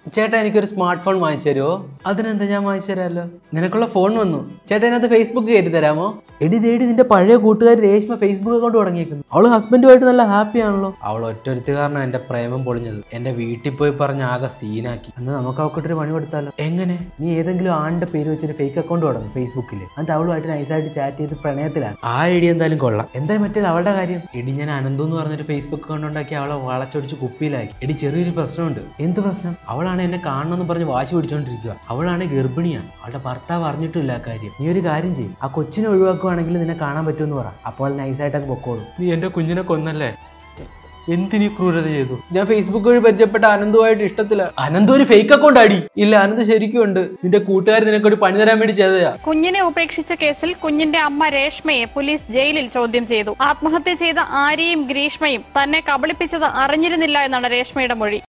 ചേട്ടാ എനിക്കൊരു smart phone വാങ്ങിച്ചു തരുമോ അതിനെന്താ ഞാൻ വാങ്ങിച്ചു തരാമല്ലോ നിനക്കുള്ള ഫോൺ വന്നു ചേട്ടാ ഇതിനകത്ത് ഫേസ്ബുക്ക് കയറ്റി തരാമോ എടി തേടി നിന്റെ പഴയ കൂട്ടുകാരി രേഷ്മ ഫേസ്ബുക്ക് അക്കൗണ്ട് തുടങ്ങിയേക്കുന്നു അവള് ഹസ്ബൻഡുമായിട്ട് നല്ല ഹാപ്പി ആണല്ലോ അവൾ ഒറ്റൊരുത്തി കാരണം എന്റെ പ്രേമം പൊളിഞ്ഞത് എന്റെ വീട്ടിൽ പോയി പറഞ്ഞ് ആകെ സീനാക്കി അന്ന് നമുക്ക് അവക്കൊട്ടൊരു പണി കൊടുത്താലോ എങ്ങനെ നീ ഏതെങ്കിലും ആണിന്റെ പേര് വെച്ചൊരു ഫേക്ക് അക്കൗണ്ട് തുടങ്ങും ഫേസ്ബുക്കിൽ എന്നിട്ട് അവളുമായിട്ട് നൈസായിട്ട് ചാറ്റ് ചെയ്ത് പ്രണയത്തിലാണ് ആ ഐഡിയ എന്തായാലും കൊള്ളാം എന്താ മറ്റേ അവളുടെ കാര്യം എടി ഞാൻ അനന്തു എന്ന് പറഞ്ഞൊരു ഫേസ്ബുക്ക് അക്കൗണ്ട് ഉണ്ടാക്കി അവളെ വളച്ചൊടിച്ച് കുപ്പിയിലാക്കി എടി ചെറിയൊരു പ്രശ്നമുണ്ട് എന്ത് പ്രശ്നം അവളാണ് എന്നെ കാണണമെന്ന് പറഞ്ഞ് വാശി പിടിച്ചോണ്ടിരിക്കുക അവളാണ് ഗർഭിണിയാണ് അവളുടെ ഭർത്താവ് അറിഞ്ഞിട്ടില്ല ആ കാര്യം നീ ഒരു കാര്യം ചെയ്യും ആ കൊച്ചിനെ ഒഴിവാക്കുവാണെങ്കിൽ നിന്നെ കാണാൻ പറ്റുമെന്ന് പറ അപ്പോൾ നൈസായിട്ടൊക്കെ പൊക്കോളും നീ എന്റെ കുഞ്ഞിനെ കൊന്നല്ലേ എന്തിനീ ക്രൂരത ചെയ്തു ഞാൻ ഫേസ്ബുക്ക് വഴി പരിചയപ്പെട്ട അനന്തുമായിട്ട് ഇഷ്ടത്തില്ല അനന്തു ഒരു ഫേക്ക് അക്കൗണ്ട് ആടി ഇല്ല അനന്ത് ശരിക്കും ഉണ്ട് നിന്റെ കൂട്ടുകാർ നിനക്ക് ഒരു പണി തരാൻ വേണ്ടി ചെയ്തതാ കുഞ്ഞിനെ ഉപേക്ഷിച്ച കേസിൽ കുഞ്ഞിന്റെ അമ്മ രേഷ്മയെ പോലീസ് ജയിലിൽ ചോദ്യം ചെയ്തു ആത്മഹത്യ ചെയ്ത ആര്യയും ഗ്രീഷ്മയും തന്നെ കബളിപ്പിച്ചത് അറിഞ്ഞിരുന്നില്ല എന്നാണ് രേഷ്മയുടെ മൊഴി